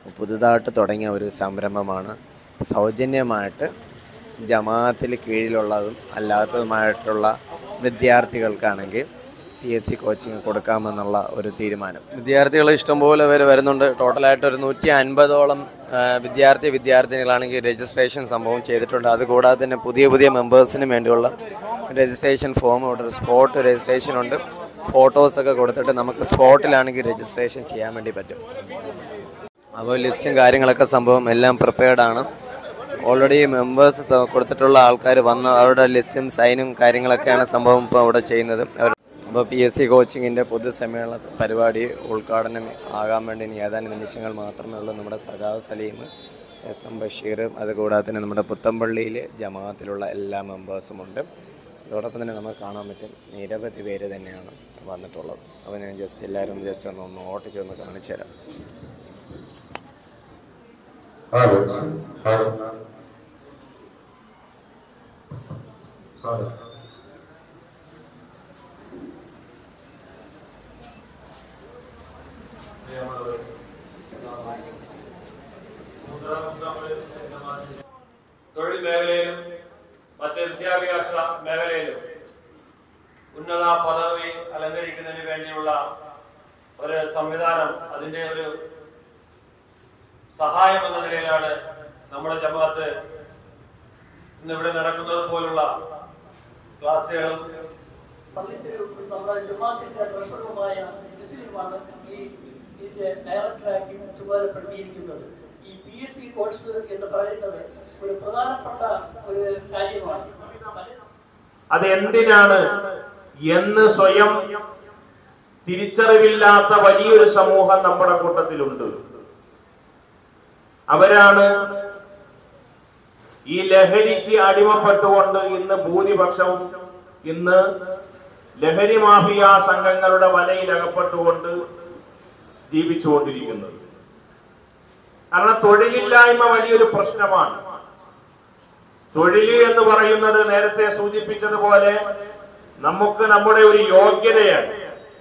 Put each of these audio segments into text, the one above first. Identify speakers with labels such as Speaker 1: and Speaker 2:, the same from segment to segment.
Speaker 1: പുതുതായിട്ട് തുടങ്ങിയ ഒരു സംരംഭമാണ് സൗജന്യമായിട്ട് ജമാഅത്തിൽ കീഴിലുള്ളതും അല്ലാത്തതുമായിട്ടുള്ള വിദ്യാർത്ഥികൾക്കാണെങ്കിൽ പി എസ് സി കോച്ചിങ് കൊടുക്കാമെന്നുള്ള ഒരു തീരുമാനം വിദ്യാർത്ഥികൾ ഇഷ്ടംപോലെ പേര് വരുന്നുണ്ട് ടോട്ടലായിട്ട് ഒരു നൂറ്റി അൻപതോളം വിദ്യാർത്ഥി വിദ്യാർത്ഥിനികളാണെങ്കിൽ രജിസ്ട്രേഷൻ സംഭവം ചെയ്തിട്ടുണ്ട് അതുകൂടാതെ തന്നെ പുതിയ പുതിയ മെമ്പേഴ്സിന് വേണ്ടിയുള്ള രജിസ്ട്രേഷൻ ഫോം ഇവിടെ സ്പോട്ട് രജിസ്ട്രേഷൻ ഉണ്ട് ഫോട്ടോസൊക്കെ കൊടുത്തിട്ട് നമുക്ക് സ്പോട്ടിലാണെങ്കിൽ രജിസ്ട്രേഷൻ ചെയ്യാൻ വേണ്ടി പറ്റും അപ്പോൾ ലിസ്റ്റും കാര്യങ്ങളൊക്കെ സംഭവം എല്ലാം പ്രിപ്പയർഡ് ആണ് ഓൾറെഡി മെമ്പേഴ്സ് കൊടുത്തിട്ടുള്ള ആൾക്കാർ വന്ന് അവരുടെ ലിസ്റ്റും സൈനും കാര്യങ്ങളൊക്കെയാണ് സംഭവം ഇപ്പോൾ അവിടെ ചെയ്യുന്നത് അവർ അപ്പോൾ പി എസ് സി കോച്ചിങ്ങിൻ്റെ പൊതുസമ്മേളന പരിപാടി ഉദ്ഘാടനം ആകാൻ വേണ്ടി ഇനി ഏതാനും നിമിഷങ്ങൾ മാത്രമേ ഉള്ളൂ നമ്മുടെ സഖാവ് സലീം എസ് എം ബഷീർ അതുകൂടാതെ തന്നെ നമ്മുടെ പുത്തമ്പള്ളിയിൽ ജമാഅത്തിലുള്ള എല്ലാ മെമ്പേഴ്സും ഉണ്ട് അതോടൊപ്പം തന്നെ നമുക്ക് കാണാൻ പറ്റും നിരവധി പേര് തന്നെയാണ് വന്നിട്ടുള്ളത് അപ്പോൾ ഞാൻ ജസ്റ്റ് എല്ലാവരും ജസ്റ്റ് ഒന്ന് ഒന്ന് ഓട്ടിച്ച് ഒന്ന് കാണിച്ചു തരാം
Speaker 2: Alex. Alex. Alex.
Speaker 3: തൊഴിൽ മേഖലയിലും മറ്റ് വിദ്യാഭ്യാസ മേഖലയിലും ഉന്നത പദവി അലങ്കരിക്കുന്നതിന് വേണ്ടിയുള്ള ഒരു സംവിധാനം അതിന്റെ ഒരു സഹായം എന്ന നിലയിലാണ് നമ്മുടെ ജമാഅത്ത് ഇന്നിവിടെ നടക്കുന്നത് പോലുള്ള ക്ലാസ്സുകളും
Speaker 4: പള്ളിത്തിൽ നമ്മുടെ ജമാഅത്തിന്റെ പ്രശ്നവുമായ മുസ്ലിമാണ് ഈ ഇതിന്റെ ഡയറക്ടറാക്കി ചുമതലപ്പെടുത്തിയിരിക്കുന്നത് ഈ പി എസ് സി കോഴ്സ് എന്ന് പറയുന്നത് ഒരു പ്രധാനപ്പെട്ട ഒരു കാര്യമാണ്
Speaker 5: അത് എന്തിനാണ് എന്ന് സ്വയം തിരിച്ചറിവില്ലാത്ത വലിയൊരു സമൂഹം നമ്മുടെ കൂട്ടത്തിലുണ്ട് അവരാണ് ഈ ലഹരിക്ക് അടിമപ്പെട്ടുകൊണ്ട് ഇന്ന് ഭൂരിപക്ഷവും ഇന്ന് ലഹരി മാഫിയ സംഘങ്ങളുടെ വലയിൽ അകപ്പെട്ടുകൊണ്ട് ജീവിച്ചുകൊണ്ടിരിക്കുന്നത് കാരണം തൊഴിലില്ലായ്മ വലിയൊരു പ്രശ്നമാണ് തൊഴിൽ എന്ന് പറയുന്നത് നേരത്തെ സൂചിപ്പിച്ചതുപോലെ നമുക്ക് നമ്മുടെ ഒരു യോഗ്യതയാണ്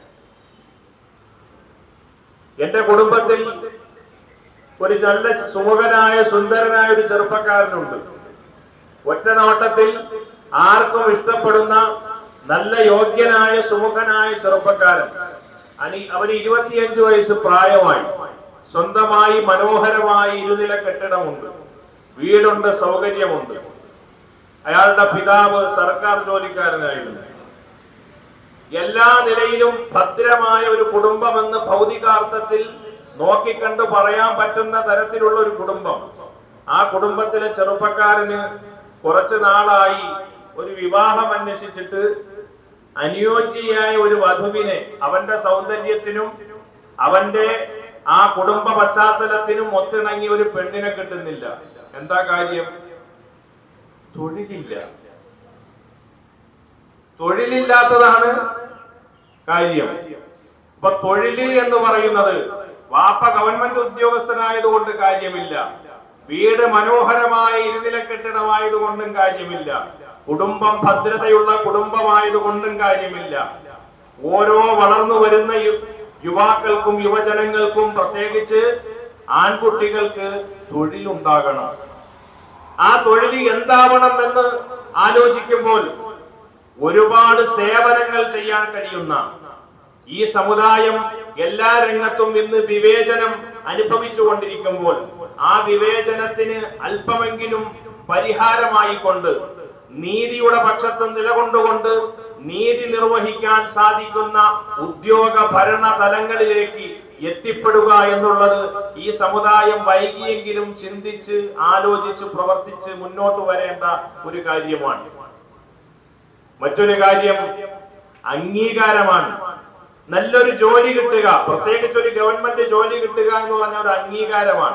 Speaker 5: എന്റെ കുടുംബത്തിൽ ഒരു നല്ല സുമുഖനായ സുന്ദരനായ ഒരു ചെറുപ്പക്കാരനുണ്ട് ഒറ്റ നോട്ടത്തിൽ ആർക്കും ഇഷ്ടപ്പെടുന്ന നല്ല യോഗ്യനായ സുമുഖനായ ചെറുപ്പക്കാരൻ അനി അവന് ഇരുപത്തിയഞ്ച് വയസ്സ് പ്രായമായി സ്വന്തമായി മനോഹരമായ ഇരുനില കെട്ടിടമുണ്ട് വീടുണ്ട് സൗകര്യമുണ്ട് അയാളുടെ പിതാവ് സർക്കാർ ജോലിക്കാരനായിരുന്നു എല്ലാ നിലയിലും ഭദ്രമായ ഒരു കുടുംബമെന്ന് ഭൗതികാർത്ഥത്തിൽ നോക്കിക്കണ്ട് പറയാൻ പറ്റുന്ന തരത്തിലുള്ള ഒരു കുടുംബം ആ കുടുംബത്തിലെ ചെറുപ്പക്കാരന് കുറച്ചു നാളായി ഒരു വിവാഹം അന്വേഷിച്ചിട്ട് അനുയോജ്യയായ ഒരു വധുവിനെ അവന്റെ സൗന്ദര്യത്തിനും അവന്റെ ആ കുടുംബ പശ്ചാത്തലത്തിനും ഒത്തിണങ്ങി ഒരു പെണ്ണിനെ കിട്ടുന്നില്ല എന്താ കാര്യം തൊഴിലില്ല തൊഴിലില്ലാത്തതാണ് കാര്യം ഇപ്പൊ തൊഴില് എന്ന് പറയുന്നത് വാപ്പ ഗവൺമെന്റ് ഉദ്യോഗസ്ഥനായതുകൊണ്ട് കാര്യമില്ല വീട് മനോഹരമായ ഇരുനില കെട്ടിടമായതുകൊണ്ടും കാര്യമില്ല കുടുംബം ഭദ്രതയുള്ള കുടുംബമായതുകൊണ്ടും കാര്യമില്ല ഓരോ വളർന്നു വരുന്ന യു- യുവാക്കൾക്കും യുവജനങ്ങൾക്കും പ്രത്യേകിച്ച് ആൺകുട്ടികൾക്ക് തൊഴിലുണ്ടാകണം ആ തൊഴിൽ എന്താവണം എന്ന് ആലോചിക്കുമ്പോൾ ഒരുപാട് സേവനങ്ങൾ ചെയ്യാൻ കഴിയുന്ന ഈ സമുദായം എല്ലാ രംഗത്തും ഇന്ന് വിവേചനം അനുഭവിച്ചു കൊണ്ടിരിക്കുമ്പോൾ ആ വിവേചനത്തിന് അല്പമെങ്കിലും പരിഹാരമായി കൊണ്ട് നീതിയുടെ പക്ഷത്ത് നിലകൊണ്ടുകൊണ്ട് നീതി നിർവഹിക്കാൻ സാധിക്കുന്ന ഉദ്യോഗ ഭരണ തലങ്ങളിലേക്ക് എത്തിപ്പെടുക എന്നുള്ളത് ഈ സമുദായം വൈകിയെങ്കിലും ചിന്തിച്ച് ആലോചിച്ച് പ്രവർത്തിച്ച് മുന്നോട്ട് വരേണ്ട ഒരു കാര്യമാണ് മറ്റൊരു കാര്യം അംഗീകാരമാണ് നല്ലൊരു ജോലി കിട്ടുക പ്രത്യേകിച്ച് ഒരു ഗവൺമെന്റ് ജോലി കിട്ടുക എന്ന് പറഞ്ഞ ഒരു അംഗീകാരമാണ്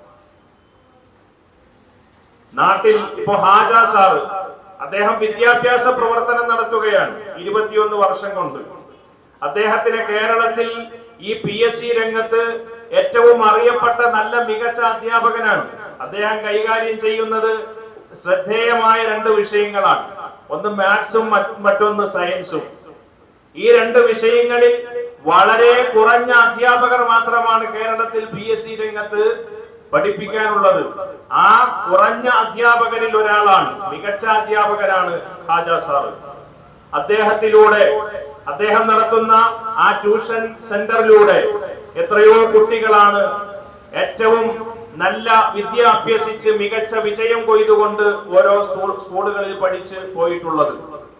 Speaker 5: നാട്ടിൽ ഇപ്പോ ഹാജ സാറ് അദ്ദേഹം വിദ്യാഭ്യാസ പ്രവർത്തനം നടത്തുകയാണ് ഇരുപത്തിയൊന്ന് വർഷം കൊണ്ട് അദ്ദേഹത്തിന് കേരളത്തിൽ ഈ പി എസ് സി രംഗത്ത് ഏറ്റവും അറിയപ്പെട്ട നല്ല മികച്ച അധ്യാപകനാണ് അദ്ദേഹം കൈകാര്യം ചെയ്യുന്നത് ശ്രദ്ധേയമായ രണ്ട് വിഷയങ്ങളാണ് ഒന്ന് മാത്സും മറ്റ് മറ്റൊന്ന് സയൻസും ഈ രണ്ട് വിഷയങ്ങളിൽ വളരെ കുറഞ്ഞ അധ്യാപകർ മാത്രമാണ് കേരളത്തിൽ പി എസ് സി രംഗത്ത് പഠിപ്പിക്കാനുള്ളത് ആ കുറഞ്ഞ അധ്യാപകരിൽ ഒരാളാണ് മികച്ച അധ്യാപകരാണ് ഹാജ സാറ് അദ്ദേഹത്തിലൂടെ അദ്ദേഹം നടത്തുന്ന ആ ട്യൂഷൻ സെന്ററിലൂടെ എത്രയോ കുട്ടികളാണ് ഏറ്റവും നല്ല വിദ്യ അഭ്യസിച്ച് മികച്ച വിജയം കൊയ്തുകൊണ്ട് ഓരോ സ്കൂൾ സ്കൂളുകളിൽ പഠിച്ച് പോയിട്ടുള്ളത്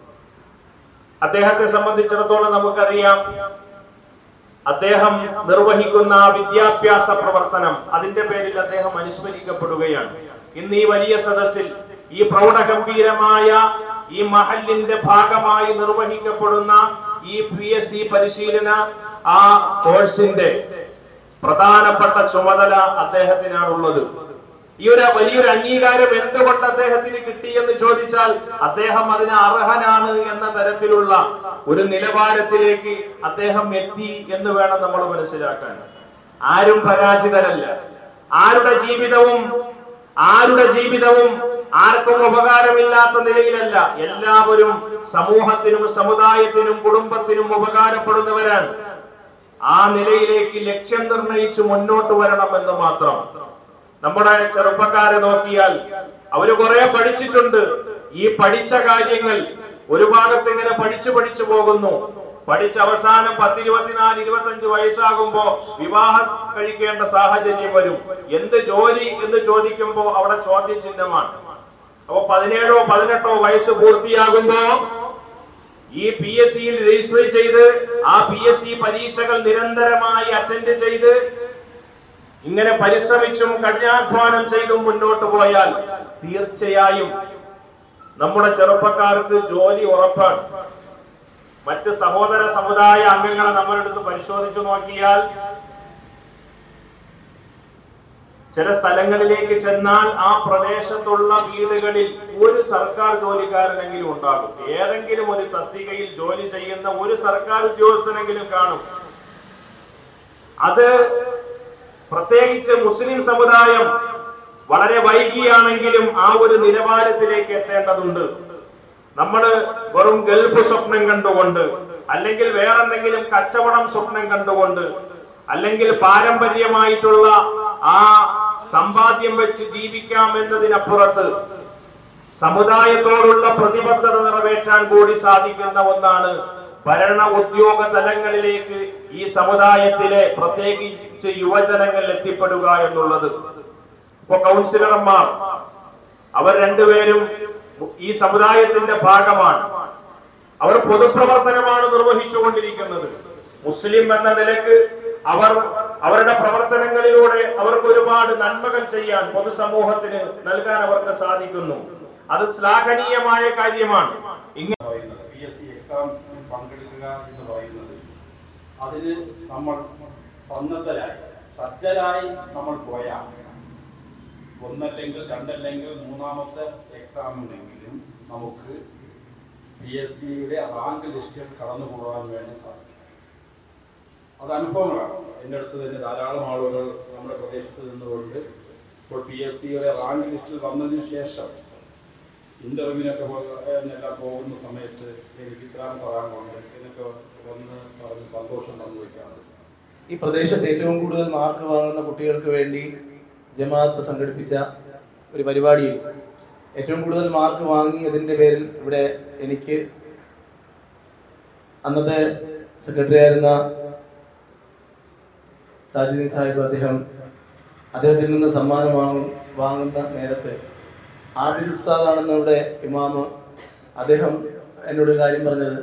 Speaker 5: അദ്ദേഹത്തെ സംബന്ധിച്ചിടത്തോളം നമുക്കറിയാം അദ്ദേഹം നിർവഹിക്കുന്ന ആ വിദ്യാഭ്യാസ പ്രവർത്തനം അതിന്റെ പേരിൽ അദ്ദേഹം അനുസ്മരിക്കപ്പെടുകയാണ് ഇന്ന് ഈ വലിയ സദസ്സിൽ ഈ പ്രൗഢഗംഭീരമായ ഈ മഹലിന്റെ ഭാഗമായി നിർവഹിക്കപ്പെടുന്ന ഈ പി എസ് സി പരിശീലന ആ കോഴ്സിന്റെ പ്രധാനപ്പെട്ട ചുമതല അദ്ദേഹത്തിനാണുള്ളത് ഈ ഒരു വലിയൊരു അംഗീകാരം എന്തുകൊണ്ട് അദ്ദേഹത്തിന് കിട്ടിയെന്ന് ചോദിച്ചാൽ അദ്ദേഹം അതിന് അർഹനാണ് എന്ന തരത്തിലുള്ള ഒരു നിലവാരത്തിലേക്ക് അദ്ദേഹം എത്തി എന്ന് വേണം നമ്മൾ മനസ്സിലാക്കാൻ ആരും പരാജിതരല്ല ആരുടെ ജീവിതവും ആരുടെ ജീവിതവും ആർക്കും ഉപകാരമില്ലാത്ത നിലയിലല്ല എല്ലാവരും സമൂഹത്തിനും സമുദായത്തിനും കുടുംബത്തിനും ഉപകാരപ്പെടുന്നവരാണ് ആ നിലയിലേക്ക് ലക്ഷ്യം നിർണയിച്ച് മുന്നോട്ട് വരണമെന്ന് മാത്രം നമ്മുടെ ചെറുപ്പക്കാരെ നോക്കിയാൽ അവര് കുറെ പഠിച്ചിട്ടുണ്ട് ഈ പഠിച്ച കാര്യങ്ങൾ ഒരു ഭാഗത്ത് ഇങ്ങനെ പഠിച്ചു പഠിച്ചു പോകുന്നു പഠിച്ച അവസാനം പത്തിരുപത്തിനാല് ഇരുപത്തഞ്ച് വയസ്സാകുമ്പോ വിവാഹം കഴിക്കേണ്ട സാഹചര്യം വരും എന്ത് ജോലി എന്ന് ചോദിക്കുമ്പോ അവിടെ ചോദ്യചിഹ്നമാണ് അപ്പൊ പതിനേഴോ പതിനെട്ടോ വയസ്സ് പൂർത്തിയാകുമ്പോ ഈ പി എസ് സിയിൽ രജിസ്റ്റർ ചെയ്ത് ആ പി എസ് സി പരീക്ഷകൾ നിരന്തരമായി അറ്റൻഡ് ചെയ്ത് ഇങ്ങനെ പരിശ്രമിച്ചും കഠിനാധ്വാനം ചെയ്തും മുന്നോട്ട് പോയാൽ തീർച്ചയായും നമ്മുടെ ചെറുപ്പക്കാർക്ക് ജോലി ഉറപ്പാണ് മറ്റ് സഹോദര സമുദായ അംഗങ്ങളെ നമ്മളെടുത്ത് പരിശോധിച്ചു നോക്കിയാൽ ചില സ്ഥലങ്ങളിലേക്ക് ചെന്നാൽ ആ പ്രദേശത്തുള്ള വീടുകളിൽ ഒരു സർക്കാർ ജോലിക്കാരനെങ്കിലും ഉണ്ടാകും ഏതെങ്കിലും ഒരു തസ്തികയിൽ ജോലി ചെയ്യുന്ന ഒരു സർക്കാർ ഉദ്യോഗസ്ഥനെങ്കിലും കാണും അത് പ്രത്യേകിച്ച് മുസ്ലിം സമുദായം വളരെ വൈകിയാണെങ്കിലും ആ ഒരു നിലവാരത്തിലേക്ക് എത്തേണ്ടതുണ്ട് നമ്മൾ വെറും ഗൾഫ് സ്വപ്നം കണ്ടുകൊണ്ട് അല്ലെങ്കിൽ വേറെന്തെങ്കിലും കച്ചവടം സ്വപ്നം കണ്ടുകൊണ്ട് അല്ലെങ്കിൽ പാരമ്പര്യമായിട്ടുള്ള ആ സമ്പാദ്യം വെച്ച് ജീവിക്കാം എന്നതിനപ്പുറത്ത് സമുദായത്തോടുള്ള പ്രതിബദ്ധത നിറവേറ്റാൻ കൂടി സാധിക്കുന്ന ഒന്നാണ് ഭരണ ഉദ്യോഗ തലങ്ങളിലേക്ക് ഈ സമുദായത്തിലെ പ്രത്യേകിച്ച് യുവജനങ്ങൾ എത്തിപ്പെടുക എന്നുള്ളത് ഇപ്പൊ കൗൺസിലർമാർ അവർ രണ്ടുപേരും ഈ സമുദായത്തിന്റെ ഭാഗമാണ് അവർ പൊതുപ്രവർത്തനമാണ് നിർവഹിച്ചുകൊണ്ടിരിക്കുന്നത് മുസ്ലിം എന്ന നിലക്ക് അവർ അവരുടെ പ്രവർത്തനങ്ങളിലൂടെ അവർക്ക് ഒരുപാട് നന്മകൾ ചെയ്യാൻ പൊതുസമൂഹത്തിന് നൽകാൻ അവർക്ക് സാധിക്കുന്നു അത് ശ്ലാഘനീയമായ കാര്യമാണ് ഇങ്ങനെ
Speaker 6: പറയുന്നത് പി എസ് സി എക്സാമിന് പങ്കെടുക്കുക എന്ന് പറയുന്നത് അതിന് നമ്മൾ സന്നദ്ധരായി സജ്ജരായി നമ്മൾ പോയാൽ ഒന്നല്ലെങ്കിൽ രണ്ടല്ലെങ്കിൽ മൂന്നാമത്തെ എക്സാമിനെങ്കിലും നമുക്ക് പി എസ് സിയുടെ റാങ്ക് ലിസ്റ്റിൽ കടന്നു പോകാൻ വേണ്ടി സാധിക്കും അത് അനുഭവങ്ങളാണ് എൻ്റെ അടുത്ത് തന്നെ ധാരാളം ആളുകൾ നമ്മുടെ പ്രദേശത്ത് നിന്നുകൊണ്ട് ഇപ്പോൾ പി എസ് സിയുടെ റാങ്ക് ലിസ്റ്റിൽ വന്നതിന് ശേഷം ഇന്റർവ്യൂവിനൊക്കെ എല്ലാം പോകുന്ന സമയത്ത് എനിക്ക് ഇത്രാം പറയാനുണ്ട് എന്നൊക്കെ വന്ന് പറഞ്ഞ് സന്തോഷം പങ്കുവയ്ക്കാറുണ്ട്
Speaker 7: ഈ പ്രദേശത്ത് ഏറ്റവും കൂടുതൽ മാർക്ക് വാങ്ങുന്ന കുട്ടികൾക്ക് വേണ്ടി ജമാഅത്ത് സംഘടിപ്പിച്ച ഒരു പരിപാടിയിൽ ഏറ്റവും കൂടുതൽ മാർക്ക് വാങ്ങിയതിൻ്റെ പേരിൽ ഇവിടെ എനിക്ക് അന്നത്തെ സെക്രട്ടറി ആയിരുന്ന താജുദ്ദീൻ സാഹിബ് അദ്ദേഹം അദ്ദേഹത്തിൽ നിന്ന് സമ്മാനം വാങ്ങും വാങ്ങുന്ന നേരത്ത് ആദിൽ ഉസ്താദാണെന്ന് ഇവിടെ ഇമാമ് അദ്ദേഹം എന്നോട് ഒരു കാര്യം പറഞ്ഞത്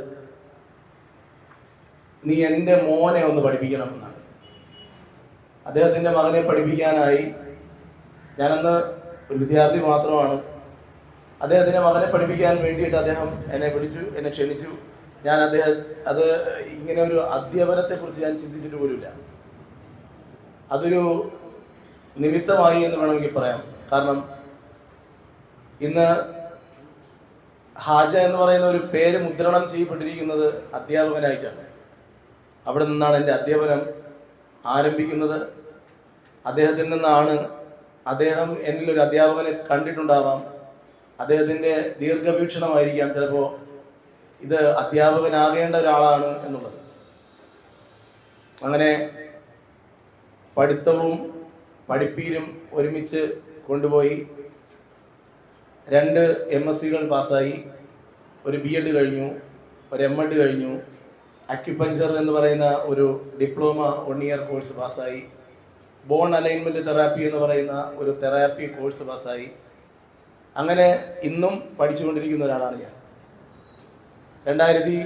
Speaker 7: നീ എൻ്റെ മോനെ ഒന്ന് പഠിപ്പിക്കണം എന്നാണ് അദ്ദേഹത്തിൻ്റെ മകനെ പഠിപ്പിക്കാനായി ഞാനന്ന് ഒരു വിദ്യാർത്ഥി മാത്രമാണ് അദ്ദേഹത്തിൻ്റെ മകനെ പഠിപ്പിക്കാൻ വേണ്ടിയിട്ട് അദ്ദേഹം എന്നെ വിളിച്ചു എന്നെ ക്ഷണിച്ചു ഞാൻ അദ്ദേഹം അത് ഇങ്ങനെ ഒരു അധ്യാപനത്തെക്കുറിച്ച് ഞാൻ ചിന്തിച്ചിട്ട് പോലുമില്ല അതൊരു നിമിത്തമായി എന്ന് വേണമെങ്കിൽ പറയാം കാരണം ഇന്ന് ഹാജ എന്ന് പറയുന്ന ഒരു പേര് മുദ്രണം ചെയ്യപ്പെട്ടിരിക്കുന്നത് അധ്യാപകനായിട്ടാണ് അവിടെ നിന്നാണ് എൻ്റെ അധ്യാപനം ആരംഭിക്കുന്നത് അദ്ദേഹത്തിൽ നിന്നാണ് അദ്ദേഹം എന്നിൽ ഒരു അധ്യാപകനെ കണ്ടിട്ടുണ്ടാവാം അദ്ദേഹത്തിൻ്റെ ദീർഘവീക്ഷണമായിരിക്കാം ചിലപ്പോൾ ഇത് അധ്യാപകനാകേണ്ട ഒരാളാണ് എന്നുള്ളത് അങ്ങനെ പഠിത്തവും പഠിപ്പീരും ഒരുമിച്ച് കൊണ്ടുപോയി രണ്ട് എം എസ് സികൾ പാസ്സായി ഒരു ബി എഡ് കഴിഞ്ഞു ഒരു എം എഡ് കഴിഞ്ഞു അക്യുപഞ്ചർ എന്ന് പറയുന്ന ഒരു ഡിപ്ലോമ വൺ ഇയർ കോഴ്സ് പാസ്സായി ബോൺ അലൈൻമെൻറ്റ് തെറാപ്പി എന്ന് പറയുന്ന ഒരു തെറാപ്പി കോഴ്സ് പാസ്സായി അങ്ങനെ ഇന്നും പഠിച്ചുകൊണ്ടിരിക്കുന്ന ഒരാളാണ് ഞാൻ രണ്ടായിരത്തി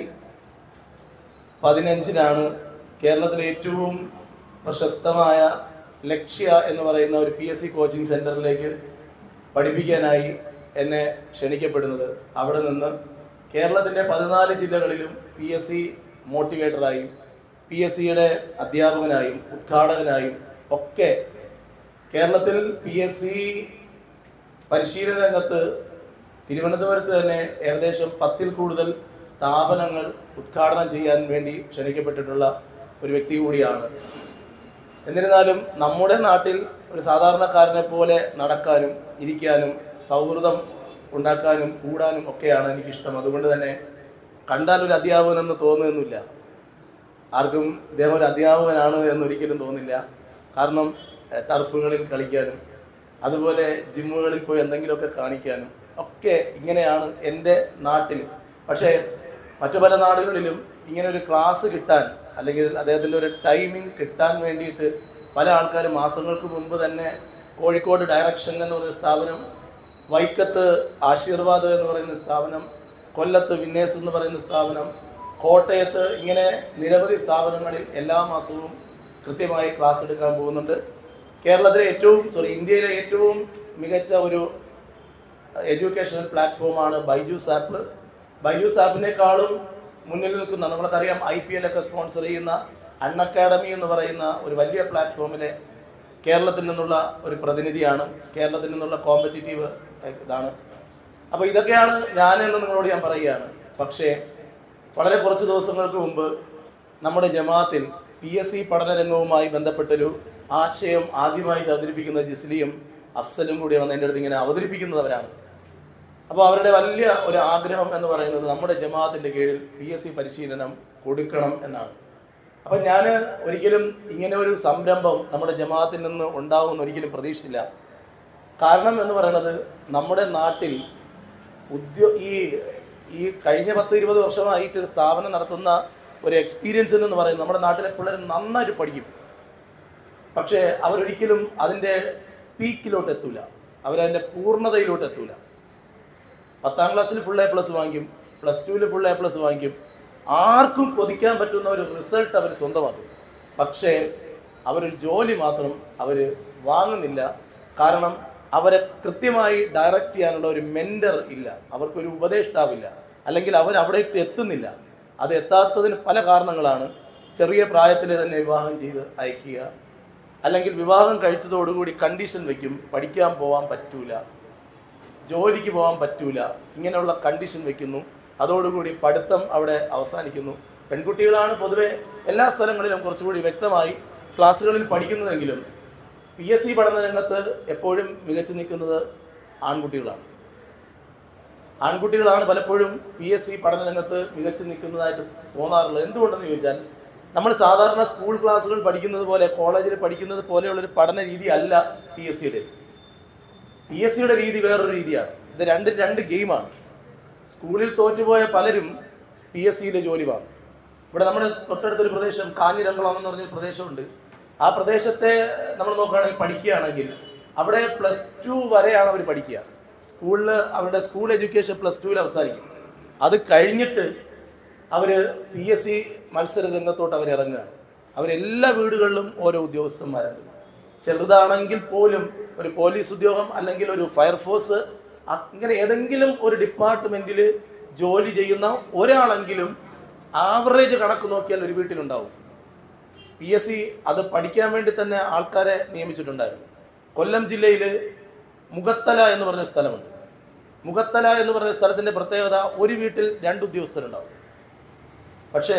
Speaker 7: പതിനഞ്ചിലാണ് കേരളത്തിലെ ഏറ്റവും പ്രശസ്തമായ ലക്ഷ്യ എന്ന് പറയുന്ന ഒരു പി എസ് സി കോച്ചിങ് സെൻറ്ററിലേക്ക് പഠിപ്പിക്കാനായി എന്നെ ക്ഷണിക്കപ്പെടുന്നത് അവിടെ നിന്ന് കേരളത്തിൻ്റെ പതിനാല് ജില്ലകളിലും പി എസ് സി മോട്ടിവേറ്ററായും പി എസ് സിയുടെ അധ്യാപകനായും ഉദ്ഘാടകനായും ഒക്കെ കേരളത്തിൽ പി എസ് സി പരിശീലന രംഗത്ത് തിരുവനന്തപുരത്ത് തന്നെ ഏകദേശം പത്തിൽ കൂടുതൽ സ്ഥാപനങ്ങൾ ഉദ്ഘാടനം ചെയ്യാൻ വേണ്ടി ക്ഷണിക്കപ്പെട്ടിട്ടുള്ള ഒരു വ്യക്തി കൂടിയാണ് എന്നിരുന്നാലും നമ്മുടെ നാട്ടിൽ ഒരു സാധാരണക്കാരനെ പോലെ നടക്കാനും ഇരിക്കാനും സൗഹൃദം ഉണ്ടാക്കാനും കൂടാനും ഒക്കെയാണ് എനിക്കിഷ്ടം അതുകൊണ്ട് തന്നെ കണ്ടാൽ ഒരു അധ്യാപകനെന്ന് തോന്നുന്നില്ല ആർക്കും ഇദ്ദേഹം ഒരു അധ്യാപകനാണ് എന്നൊരിക്കലും തോന്നില്ല കാരണം എഹ്, ടർഫുകളിൽ കളിക്കാനും അതുപോലെ ജിമ്മുകളിൽ പോയി എന്തെങ്കിലുമൊക്കെ കാണിക്കാനും ഒക്കെ ഇങ്ങനെയാണ് എൻ്റെ നാട്ടിൽ പക്ഷേ മറ്റു പല നാടുകളിലും ഇങ്ങനെ ഒരു ക്ലാസ് കിട്ടാൻ അല്ലെങ്കിൽ അദ്ദേഹത്തിൻ്റെ ഒരു ടൈമിംഗ് കിട്ടാൻ വേണ്ടിയിട്ട് പല ആൾക്കാരും മാസങ്ങൾക്ക് മുമ്പ് തന്നെ കോഴിക്കോട് ഡയറക്ഷൻ എന്ന് പറയുന്ന സ്ഥാപനം വൈക്കത്ത് ആശീർവാദ് എന്ന് പറയുന്ന സ്ഥാപനം കൊല്ലത്ത് വിന്നേഴ്സ് എന്ന് പറയുന്ന സ്ഥാപനം കോട്ടയത്ത് ഇങ്ങനെ നിരവധി സ്ഥാപനങ്ങളിൽ എല്ലാ മാസവും കൃത്യമായി ക്ലാസ് എടുക്കാൻ പോകുന്നുണ്ട് കേരളത്തിലെ ഏറ്റവും സോറി ഇന്ത്യയിലെ ഏറ്റവും മികച്ച ഒരു എഡ്യൂക്കേഷണൽ പ്ലാറ്റ്ഫോമാണ് ബൈജൂസ് ആപ്പ് ബൈജൂസ് ആപ്പിനേക്കാളും മുന്നിൽ നിൽക്കുന്ന നമ്മൾക്കറിയാം ഐ പി എൽ ഒക്കെ സ്പോൺസർ ചെയ്യുന്ന അൺ അക്കാഡമി എന്ന് പറയുന്ന ഒരു വലിയ പ്ലാറ്റ്ഫോമിലെ കേരളത്തിൽ നിന്നുള്ള ഒരു പ്രതിനിധിയാണ് കേരളത്തിൽ നിന്നുള്ള കോമ്പറ്റീറ്റീവ് ഇതാണ് അപ്പോൾ ഇതൊക്കെയാണ് ഞാൻ എന്ന് നിങ്ങളോട് ഞാൻ പറയുകയാണ് പക്ഷേ വളരെ കുറച്ച് ദിവസങ്ങൾക്ക് മുമ്പ് നമ്മുടെ ജമാഅത്തിൽ പി എസ് സി പഠനരംഗവുമായി ബന്ധപ്പെട്ടൊരു ആശയം ആദ്യമായിട്ട് അവതരിപ്പിക്കുന്ന ജിസ്ലിയും അഫ്സലും കൂടി വന്ന് എൻ്റെ അടുത്ത് ഇങ്ങനെ അവതരിപ്പിക്കുന്നവരാണ് അപ്പോൾ അവരുടെ വലിയ ഒരു ആഗ്രഹം എന്ന് പറയുന്നത് നമ്മുടെ ജമാഅത്തിൻ്റെ കീഴിൽ പി എസ് സി പരിശീലനം കൊടുക്കണം എന്നാണ് അപ്പം ഞാൻ ഒരിക്കലും ഇങ്ങനെ ഒരു സംരംഭം നമ്മുടെ ജമാഅത്തിൽ നിന്ന് ഉണ്ടാവുമെന്ന് ഒരിക്കലും പ്രതീക്ഷിച്ചില്ല കാരണം എന്ന് പറയുന്നത് നമ്മുടെ നാട്ടിൽ ഉദ്യോ ഈ ഈ കഴിഞ്ഞ പത്ത് ഇരുപത് വർഷമായിട്ട് ഒരു സ്ഥാപനം നടത്തുന്ന ഒരു എക്സ്പീരിയൻസ് എന്ന് പറയുന്നത് നമ്മുടെ നാട്ടിലെ പിള്ളേർ നന്നായിട്ട് പഠിക്കും പക്ഷേ അവരൊരിക്കലും അതിൻ്റെ പീക്കിലോട്ട് എത്തൂല അവരതിൻ്റെ പൂർണ്ണതയിലോട്ട് എത്തൂല പത്താം ക്ലാസ്സിൽ ഫുൾ എ പ്ലസ് വാങ്ങിക്കും പ്ലസ് ടുവിൽ ഫുൾ എ പ്ലസ് വാങ്ങിക്കും ആർക്കും കൊതിക്കാൻ പറ്റുന്ന ഒരു റിസൾട്ട് അവർ സ്വന്തമാക്കും പക്ഷേ അവരൊരു ജോലി മാത്രം അവർ വാങ്ങുന്നില്ല കാരണം അവരെ കൃത്യമായി ഡയറക്റ്റ് ചെയ്യാനുള്ള ഒരു മെൻറ്റർ ഇല്ല അവർക്കൊരു ഉപദേഷ്ടാവില്ല അല്ലെങ്കിൽ അവർ അവിടേക്ക് എത്തുന്നില്ല അത് എത്താത്തതിന് പല കാരണങ്ങളാണ് ചെറിയ പ്രായത്തിൽ തന്നെ വിവാഹം ചെയ്ത് അയക്കുക അല്ലെങ്കിൽ വിവാഹം കഴിച്ചതോടുകൂടി കണ്ടീഷൻ വെക്കും പഠിക്കാൻ പോകാൻ പറ്റൂല ജോലിക്ക് പോകാൻ പറ്റൂല ഇങ്ങനെയുള്ള കണ്ടീഷൻ വെക്കുന്നു അതോടുകൂടി പഠിത്തം അവിടെ അവസാനിക്കുന്നു പെൺകുട്ടികളാണ് പൊതുവെ എല്ലാ സ്ഥലങ്ങളിലും കുറച്ചുകൂടി വ്യക്തമായി ക്ലാസ്സുകളിൽ പഠിക്കുന്നതെങ്കിലും പി എസ് സി പഠന രംഗത്ത് എപ്പോഴും മികച്ചു നിൽക്കുന്നത് ആൺകുട്ടികളാണ് ആൺകുട്ടികളാണ് പലപ്പോഴും പി എസ് സി പഠന രംഗത്ത് മികച്ചു നിൽക്കുന്നതായിട്ട് തോന്നാറുള്ളത് എന്തുകൊണ്ടെന്ന് ചോദിച്ചാൽ നമ്മൾ സാധാരണ സ്കൂൾ ക്ലാസ്സുകൾ പഠിക്കുന്നത് പോലെ കോളേജിൽ പഠിക്കുന്നത് പോലെയുള്ളൊരു പഠന രീതി അല്ല പി എസ് സിയുടെ പി എസ് സിയുടെ രീതി വേറൊരു രീതിയാണ് ഇത് രണ്ടും രണ്ട് ഗെയിമാണ് സ്കൂളിൽ തോറ്റുപോയ പലരും പി എസ് സിയിലെ ജോലി വാങ്ങും ഇവിടെ നമ്മുടെ തൊട്ടടുത്തൊരു പ്രദേശം കാഞ്ഞിരംകുളം എന്ന് പറഞ്ഞൊരു പ്രദേശമുണ്ട് ആ പ്രദേശത്തെ നമ്മൾ നോക്കുകയാണെങ്കിൽ പഠിക്കുകയാണെങ്കിൽ അവിടെ പ്ലസ് ടു വരെയാണ് അവർ പഠിക്കുക സ്കൂളിൽ അവരുടെ സ്കൂൾ എഡ്യൂക്കേഷൻ പ്ലസ് ടുവിൽ അവസാനിക്കും അത് കഴിഞ്ഞിട്ട് അവർ പി എസ് സി മത്സര രംഗത്തോട്ട് അവർ ഇറങ്ങുകയാണ് അവരെല്ലാ വീടുകളിലും ഓരോ ഉദ്യോഗസ്ഥന്മാരുണ്ട് ചെറുതാണെങ്കിൽ പോലും ഒരു പോലീസ് ഉദ്യോഗം അല്ലെങ്കിൽ ഒരു ഫയർഫോഴ്സ് അങ്ങനെ ഏതെങ്കിലും ഒരു ഡിപ്പാർട്ട്മെന്റിൽ ജോലി ചെയ്യുന്ന ഒരാളെങ്കിലും ആവറേജ് കണക്ക് നോക്കിയാൽ ഒരു വീട്ടിലുണ്ടാവും പി എസ് സി അത് പഠിക്കാൻ വേണ്ടി തന്നെ ആൾക്കാരെ നിയമിച്ചിട്ടുണ്ടായിരുന്നു കൊല്ലം ജില്ലയിൽ മുഖത്തല എന്ന് പറഞ്ഞ സ്ഥലമുണ്ട് മുഖത്തല എന്ന് പറഞ്ഞ സ്ഥലത്തിൻ്റെ പ്രത്യേകത ഒരു വീട്ടിൽ രണ്ട് ഉദ്യോഗസ്ഥരുണ്ടാവും പക്ഷേ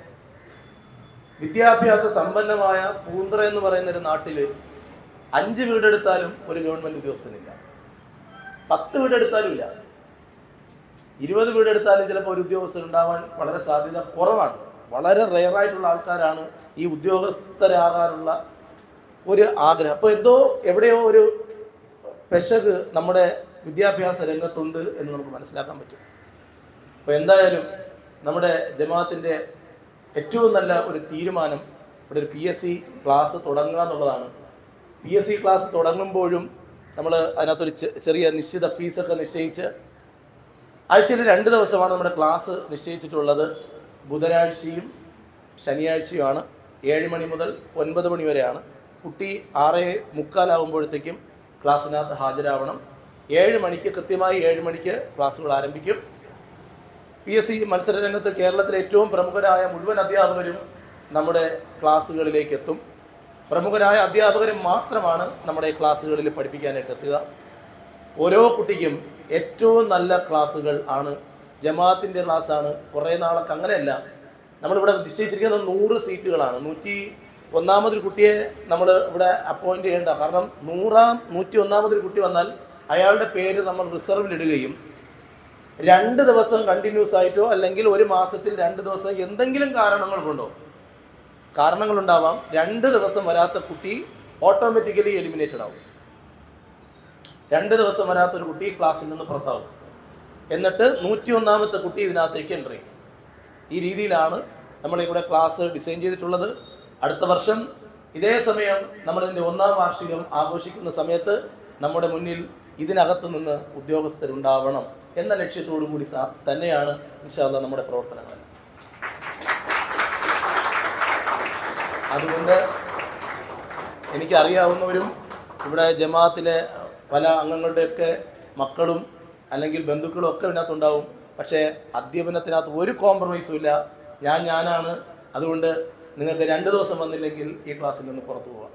Speaker 7: വിദ്യാഭ്യാസ സമ്പന്നമായ പൂന്തറ എന്ന് പറയുന്ന ഒരു നാട്ടിൽ അഞ്ച് വീടെടുത്താലും ഒരു ഗവൺമെൻറ് ഉദ്യോഗസ്ഥനില്ല പത്ത് വീടെടുത്താലും ഇല്ല ഇരുപത് വീട് എടുത്താലും ചിലപ്പോൾ ഒരു ഉദ്യോഗസ്ഥർ ഉണ്ടാവാൻ വളരെ സാധ്യത കുറവാണ് വളരെ റെയറായിട്ടുള്ള ആൾക്കാരാണ് ഈ ഉദ്യോഗസ്ഥരാകാനുള്ള ഒരു ആഗ്രഹം അപ്പോൾ എന്തോ എവിടെയോ ഒരു പെശക് നമ്മുടെ വിദ്യാഭ്യാസ രംഗത്തുണ്ട് എന്ന് നമുക്ക് മനസ്സിലാക്കാൻ പറ്റും അപ്പോൾ എന്തായാലും നമ്മുടെ ജമാഅത്തിൻ്റെ ഏറ്റവും നല്ല ഒരു തീരുമാനം ഇവിടെ ഒരു പി എസ് സി ക്ലാസ് തുടങ്ങുക എന്നുള്ളതാണ് പി എസ് സി ക്ലാസ് തുടങ്ങുമ്പോഴും നമ്മൾ അതിനകത്തൊരു ചെ- ചെറിയ നിശ്ചിത ഫീസൊക്കെ നിശ്ചയിച്ച് ആഴ്ചയിൽ രണ്ട് ദിവസമാണ് നമ്മുടെ ക്ലാസ് നിശ്ചയിച്ചിട്ടുള്ളത് ബുധനാഴ്ചയും ശനിയാഴ്ചയുമാണ് ഏഴ് മണി മുതൽ ഒൻപത് മണി വരെയാണ് കുട്ടി ആറ് മുക്കാലാകുമ്പോഴത്തേക്കും ക്ലാസ്സിനകത്ത് ഹാജരാവണം ഏഴ് മണിക്ക് കൃത്യമായി ഏഴ് മണിക്ക് ക്ലാസ്സുകൾ ആരംഭിക്കും പി എസ് സി മത്സര രംഗത്ത് കേരളത്തിലെ ഏറ്റവും പ്രമുഖരായ മുഴുവൻ അധ്യാപകരും നമ്മുടെ ക്ലാസ്സുകളിലേക്ക് എത്തും പ്രമുഖരായ അധ്യാപകരും മാത്രമാണ് നമ്മുടെ ക്ലാസ്സുകളിൽ പഠിപ്പിക്കാനായിട്ട് എത്തുക ഓരോ കുട്ടിക്കും ഏറ്റവും നല്ല ക്ലാസ്സുകൾ ആണ് ജമാഅത്തിൻ്റെ ക്ലാസ്സാണ് കുറേ നാളൊക്കെ അങ്ങനെയല്ല നമ്മളിവിടെ നിശ്ചയിച്ചിരിക്കുന്നത് നൂറ് സീറ്റുകളാണ് നൂറ്റി ഒന്നാമതൊരു കുട്ടിയെ നമ്മൾ ഇവിടെ അപ്പോയിന്റ് ചെയ്യേണ്ട കാരണം നൂറാം നൂറ്റി ഒന്നാമതൊരു കുട്ടി വന്നാൽ അയാളുടെ പേര് നമ്മൾ റിസർവിൽ ഇടുകയും രണ്ട് ദിവസം കണ്ടിന്യൂസ് ആയിട്ടോ അല്ലെങ്കിൽ ഒരു മാസത്തിൽ രണ്ട് ദിവസം എന്തെങ്കിലും കാരണങ്ങൾ കൊണ്ടോ കാരണങ്ങളുണ്ടാവാം രണ്ട് ദിവസം വരാത്ത കുട്ടി ഓട്ടോമാറ്റിക്കലി എലിമിനേറ്റഡ് ആവും രണ്ട് ദിവസം വരാത്തൊരു കുട്ടി ക്ലാസ്സിൽ നിന്ന് പുറത്താവും എന്നിട്ട് നൂറ്റി ഒന്നാമത്തെ കുട്ടി ഇതിനകത്തേക്ക് എൻ്റർ ചെയ്യും ഈ രീതിയിലാണ് നമ്മളിവിടെ ക്ലാസ് ഡിസൈൻ ചെയ്തിട്ടുള്ളത് അടുത്ത വർഷം ഇതേ സമയം നമ്മളിതിൻ്റെ ഒന്നാം വാർഷികം ആഘോഷിക്കുന്ന സമയത്ത് നമ്മുടെ മുന്നിൽ ഇതിനകത്ത് നിന്ന് ഉദ്യോഗസ്ഥരുണ്ടാവണം എന്ന ലക്ഷ്യത്തോടു കൂടി ത- തന്നെയാണ് ഇൻഷാല്ല നമ്മുടെ പ്രവർത്തനങ്ങൾ അതുകൊണ്ട് എനിക്കറിയാവുന്നവരും ഇവിടെ ജമാഅത്തിലെ പല അംഗങ്ങളുടെയൊക്കെ മക്കളും അല്ലെങ്കിൽ ബന്ധുക്കളും ഒക്കെ ഇതിനകത്തുണ്ടാവും പക്ഷേ അധ്യാപനത്തിനകത്ത് ഒരു കോംപ്രമൈസും ഇല്ല ഞാൻ ഞാനാണ് അതുകൊണ്ട് നിങ്ങൾക്ക് രണ്ട് ദിവസം വന്നില്ലെങ്കിൽ ഈ ക്ലാസ്സിൽ നിന്ന് പുറത്തു പോവാം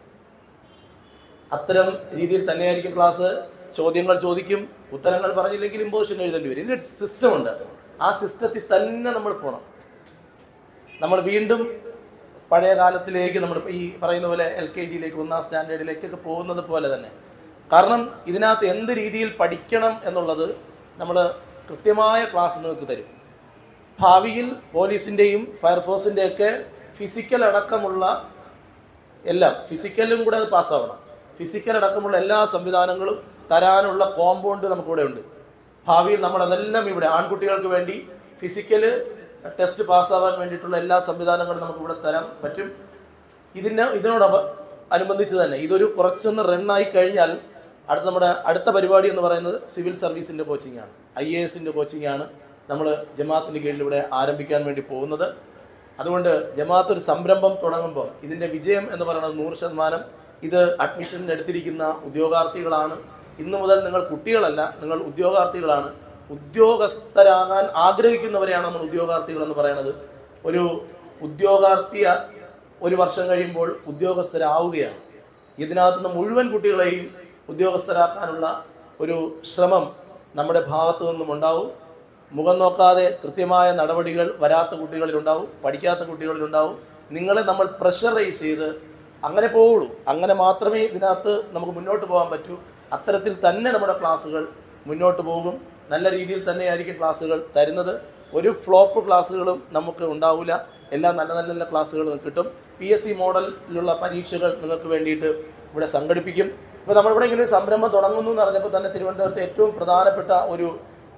Speaker 7: അത്തരം രീതിയിൽ തന്നെയായിരിക്കും ക്ലാസ് ചോദ്യങ്ങൾ ചോദിക്കും ഉത്തരങ്ങൾ പറഞ്ഞില്ലെങ്കിൽ ഇമ്പോസിഷൻ എഴുതേണ്ടി വരും ഇതിന് സിസ്റ്റം ഉണ്ട് ആ സിസ്റ്റത്തിൽ തന്നെ നമ്മൾ പോകണം നമ്മൾ വീണ്ടും പഴയ കാലത്തിലേക്ക് നമ്മൾ ഈ പറയുന്ന പോലെ എൽ കെ ജിയിലേക്ക് ഒന്നാം സ്റ്റാൻഡേർഡിലേക്കൊക്കെ പോകുന്നത് പോലെ തന്നെ കാരണം ഇതിനകത്ത് എന്ത് രീതിയിൽ പഠിക്കണം എന്നുള്ളത് നമ്മൾ കൃത്യമായ ക്ലാസ് നിങ്ങൾക്ക് തരും ഭാവിയിൽ പോലീസിൻ്റെയും ഫയർഫോഴ്സിൻ്റെയൊക്കെ ഫിസിക്കൽ അടക്കമുള്ള എല്ലാം ഫിസിക്കലും കൂടെ അത് പാസ്സാവണം ഫിസിക്കൽ അടക്കമുള്ള എല്ലാ സംവിധാനങ്ങളും തരാനുള്ള കോമ്പൗണ്ട് നമുക്കിവിടെ ഉണ്ട് ഭാവിയിൽ നമ്മൾ അതെല്ലാം ഇവിടെ ആൺകുട്ടികൾക്ക് വേണ്ടി ഫിസിക്കല് ടെസ്റ്റ് പാസ്സാവാൻ വേണ്ടിയിട്ടുള്ള എല്ലാ സംവിധാനങ്ങളും നമുക്കിവിടെ തരാൻ പറ്റും ഇതിന് ഇതിനോടൊപ്പ അനുബന്ധിച്ച് തന്നെ ഇതൊരു കുറച്ചൊന്ന് റണ്ണായി കഴിഞ്ഞാൽ അടുത്ത നമ്മുടെ അടുത്ത പരിപാടി എന്ന് പറയുന്നത് സിവിൽ സർവീസിൻ്റെ കോച്ചിങ് ആണ് ഐ എ എസിൻ്റെ കോച്ചിങ് ആണ് നമ്മൾ ജമാഅത്തിൻ്റെ കീഴിൽ ഇവിടെ ആരംഭിക്കാൻ വേണ്ടി പോകുന്നത് അതുകൊണ്ട് ജമാഅത്ത് ഒരു സംരംഭം തുടങ്ങുമ്പോൾ ഇതിൻ്റെ വിജയം എന്ന് പറയുന്നത് നൂറ് ശതമാനം ഇത് അഡ്മിഷൻ എടുത്തിരിക്കുന്ന ഉദ്യോഗാർത്ഥികളാണ് ഇന്നു മുതൽ നിങ്ങൾ കുട്ടികളല്ല നിങ്ങൾ ഉദ്യോഗാർത്ഥികളാണ് ഉദ്യോഗസ്ഥരാകാൻ ആഗ്രഹിക്കുന്നവരെയാണ് നമ്മൾ ഉദ്യോഗാർത്ഥികൾ എന്ന് പറയുന്നത് ഒരു ഉദ്യോഗാർത്ഥി ഒരു വർഷം കഴിയുമ്പോൾ ഉദ്യോഗസ്ഥരാവുകയാണ് ഇതിനകത്ത് നിന്ന് മുഴുവൻ കുട്ടികളെയും ഉദ്യോഗസ്ഥരാക്കാനുള്ള ഒരു ശ്രമം നമ്മുടെ ഭാഗത്തു നിന്നും ഉണ്ടാവും മുഖം നോക്കാതെ കൃത്യമായ നടപടികൾ വരാത്ത കുട്ടികളിലുണ്ടാവും പഠിക്കാത്ത കുട്ടികളിലുണ്ടാവും നിങ്ങളെ നമ്മൾ പ്രഷറൈസ് ചെയ്ത് അങ്ങനെ പോവുള്ളൂ അങ്ങനെ മാത്രമേ ഇതിനകത്ത് നമുക്ക് മുന്നോട്ട് പോകാൻ പറ്റൂ അത്തരത്തിൽ തന്നെ നമ്മുടെ ക്ലാസ്സുകൾ മുന്നോട്ട് പോകും നല്ല രീതിയിൽ തന്നെയായിരിക്കും ക്ലാസ്സുകൾ തരുന്നത് ഒരു ഫ്ലോപ്പ് ക്ലാസ്സുകളും നമുക്ക് ഉണ്ടാവില്ല എല്ലാം നല്ല നല്ല നല്ല ക്ലാസ്സുകൾ നിങ്ങൾക്ക് കിട്ടും പി എസ് സി മോഡലിലുള്ള പരീക്ഷകൾ നിങ്ങൾക്ക് വേണ്ടിയിട്ട് ഇവിടെ സംഘടിപ്പിക്കും ഇപ്പോൾ നമ്മളിവിടെ ഇങ്ങനെ ഒരു സംരംഭം തുടങ്ങുന്നു എന്ന് പറഞ്ഞപ്പോൾ തന്നെ തിരുവനന്തപുരത്തെ ഏറ്റവും പ്രധാനപ്പെട്ട ഒരു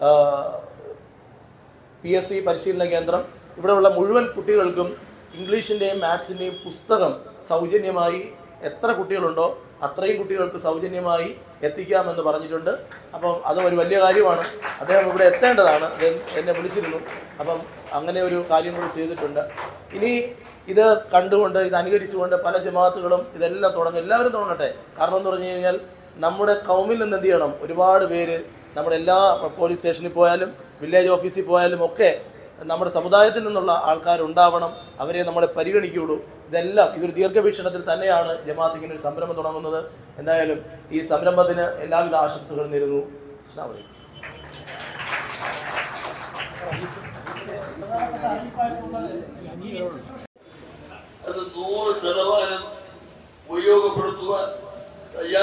Speaker 7: പി എസ് സി പരിശീലന കേന്ദ്രം ഇവിടെയുള്ള മുഴുവൻ കുട്ടികൾക്കും ഇംഗ്ലീഷിൻ്റെയും മാത്സിൻ്റെയും പുസ്തകം സൗജന്യമായി എത്ര കുട്ടികളുണ്ടോ അത്രയും കുട്ടികൾക്ക് സൗജന്യമായി എത്തിക്കാമെന്ന് പറഞ്ഞിട്ടുണ്ട് അപ്പം അത് ഒരു വലിയ കാര്യമാണ് അദ്ദേഹം ഇവിടെ എത്തേണ്ടതാണ് അദ്ദേഹം എന്നെ വിളിച്ചിരുന്നു അപ്പം അങ്ങനെ ഒരു കാര്യം കൂടി ചെയ്തിട്ടുണ്ട് ഇനി ഇത് കണ്ടുകൊണ്ട് ഇത് അനുകരിച്ചുകൊണ്ട് പല ജമാഅത്തുകളും ഇതെല്ലാം തുടങ്ങും എല്ലാവരും തുടങ്ങട്ടെ കാരണം എന്ന് പറഞ്ഞു കഴിഞ്ഞാൽ നമ്മുടെ കൗമിൽ നിന്ന് എന്ത് ചെയ്യണം ഒരുപാട് പേര് നമ്മുടെ എല്ലാ പോലീസ് സ്റ്റേഷനിൽ പോയാലും വില്ലേജ് ഓഫീസിൽ പോയാലും ഒക്കെ നമ്മുടെ സമുദായത്തിൽ നിന്നുള്ള ആൾക്കാരുണ്ടാവണം അവരെ നമ്മളെ പരിഗണിക്കുകയുള്ളൂ ഇതെല്ലാം ഇതൊരു ദീർഘവീക്ഷണത്തിൽ തന്നെയാണ് ജമാഅത്ത് ഇങ്ങനെ ഒരു സംരംഭം തുടങ്ങുന്നത് എന്തായാലും ഈ സംരംഭത്തിന് എല്ലാവിധ ആശംസകളും നേരുന്നു അസ്സലാമു അലൈക്കും
Speaker 8: അത് നൂറ് ശതമാനം ഉപയോഗപ്പെടുത്തുവാൻ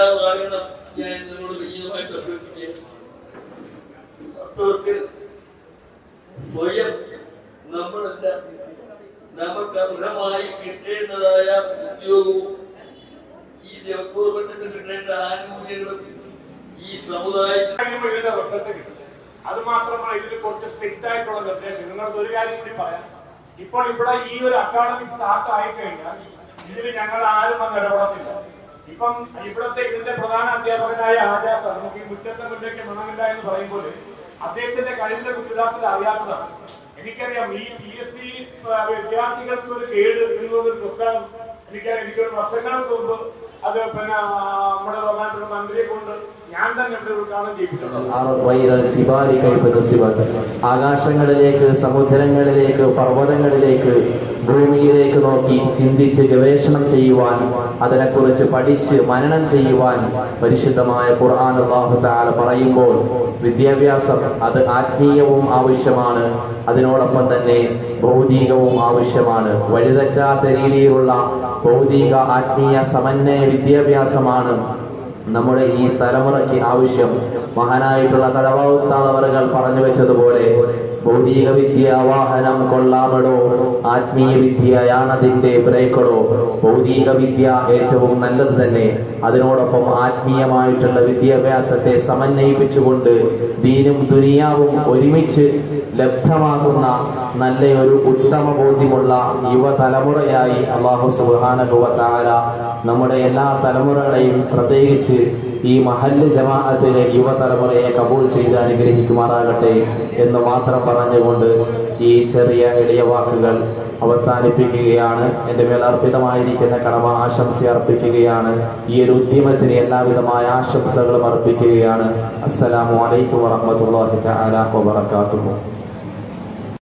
Speaker 8: തയ്യാറാകണം ഞാൻ നിങ്ങളോട് വിനീതമായിട്ട് അഭ്യർത്ഥിക്കുകയാണ് വാസ്തവത്തിൽ സ്വയം നമ്മളെല്ലാം നമുക്ക് അർഹമായി കിട്ടേണ്ടതായ ഉദ്യോഗവും ഈ ഗവൺമെന്റിന് കിട്ടേണ്ട ആനുകൂല്യങ്ങളും ഈ സമുദായത്തിൽ
Speaker 5: കഴിയുമ്പോൾ ഇതിന്റെ റിസൾട്ട് കിട്ടും അത് മാത്രമല്ല ഇതിൽ കുറച്ച് സ്ട്രിക്റ്റ് ആയിട്ടുള്ള നിർദ്ദേശം നിങ്ങൾക്ക് ഒരു കാര്യം കൂടി പറയാം ഇപ്പോൾ ഇവിടെ ഈ ഒരു അക്കാഡമിക് സ്റ്റാർട്ട് ആയി കഴിഞ്ഞാൽ ഇതിൽ ഞങ്ങൾ ആരും വന്ന് ഇടപെടത്തില്ല ഇപ്പം ഇവിടുത്തെ ഇതിന്റെ പ്രധാന അധ്യാപകനായ ആചാർ സാർ നമുക്ക് ഈ മുറ്റത്തെ മുറ്റേക്ക് മണമില്ല എന്ന് പറയുമ്പോൾ അദ്ദേഹത്തിന്റെ കഴിവിന്റെ ഗുജറാത്തിൽ അറിയാത്തതാണ് എനിക്കറിയാം ഈ പി എസ് സി വിദ്യാർത്ഥികൾക്ക് ഒരു കേട് എന്നുള്ളൊരു പുസ്തകം എനിക്കറിയാം എനിക്കൊരു വർഷങ്ങൾക്ക് മുമ്പ് അത് പിന്നെ ആ, നമ്മുടെ ബഹുമാനപ്പെട്ട മന്ത്രിയെ കൊണ്ട് ഞാൻ തന്നെ ഇവിടെ ഉദ്ഘാടനം ചെയ്യിപ്പിച്ചിട്ടുണ്ട്
Speaker 9: അർ- വൈറൽ ജിബാലി കൈഫ നുസിബത്ത്. ആകാശങ്ങളിലേക്ക് സമുദ്രങ്ങളിലേക്ക് പർവ്വതങ്ങളിലേക്ക് ഭൂമിയിലേക്ക് നോക്കി ചിന്തിച്ച് ഗവേഷണം ചെയ്യുവാൻ അതിനെക്കുറിച്ച് പഠിച്ച് മനനം ചെയ്യുവാൻ പരിശുദ്ധമായ ഖുർആൻ അല്ലാഹു തആല പറയുമ്പോൾ വിദ്യാഭ്യാസം അത് ആത്മീയവും ആവശ്യമാണ് അതിനോടൊപ്പം തന്നെ ഭൗതികവും ആവശ്യമാണ് വഴിതെറ്റാത്ത രീതിയിലുള്ള ഭൗതിക ആത്മീയ സമന്വയ വിദ്യാഭ്യാസമാണ് നമ്മുടെ ഈ തലമുറയ്ക്ക് ആവശ്യം മഹാനായിട്ടുള്ള കടവാസ്ഥാന അവറുകൾ പറഞ്ഞു വെച്ചതുപോലെ ഭൗതിക വിദ്യ വാഹനം കൊള്ളാമടോ ആത്മീയ വിദ്യയാണതിന്റെ ബ്രേക്കടോ ഭൗതിക വിദ്യ ഏറ്റവും നല്ലത് തന്നെ അതിനോടൊപ്പം ആത്മീയമായിട്ടുള്ള വിദ്യാഭ്യാസത്തെ സമന്വയിപ്പിച്ചുകൊണ്ട് ദീനും ദുനിയാവും ഒരുമിച്ച് ലബ്ധമാകുന്ന നല്ല ഒരു ഉത്തമ ബോധ്യമുള്ള യുവതലമുറയായി അള്ളാഹു സുബാനുഭവത്താല നമ്മുടെ എല്ലാ തലമുറകളെയും പ്രത്യേകിച്ച് ഈ മഹല്ല് ജമാഅത്തിലെ യുവതലമുറയെ കബൂൾ ചെയ്ത് അനുഗ്രഹിക്കുമാറാകട്ടെ എന്ന് മാത്രം പറഞ്ഞുകൊണ്ട് ഈ ചെറിയ എളിയ വാക്കുകൾ അവസാനിപ്പിക്കുകയാണ് എൻ്റെ മേൽ അർപ്പിതമായിരിക്കുന്ന കടമ ആശംസ അർപ്പിക്കുകയാണ് ഈ ഒരു ഉദ്യമത്തിന് എല്ലാവിധമായ ആശംസകളും അർപ്പിക്കുകയാണ് അസ്സലാമു അലൈക്കും വറഹ്മത്തുള്ളാഹി തആല വബറകാതുഹു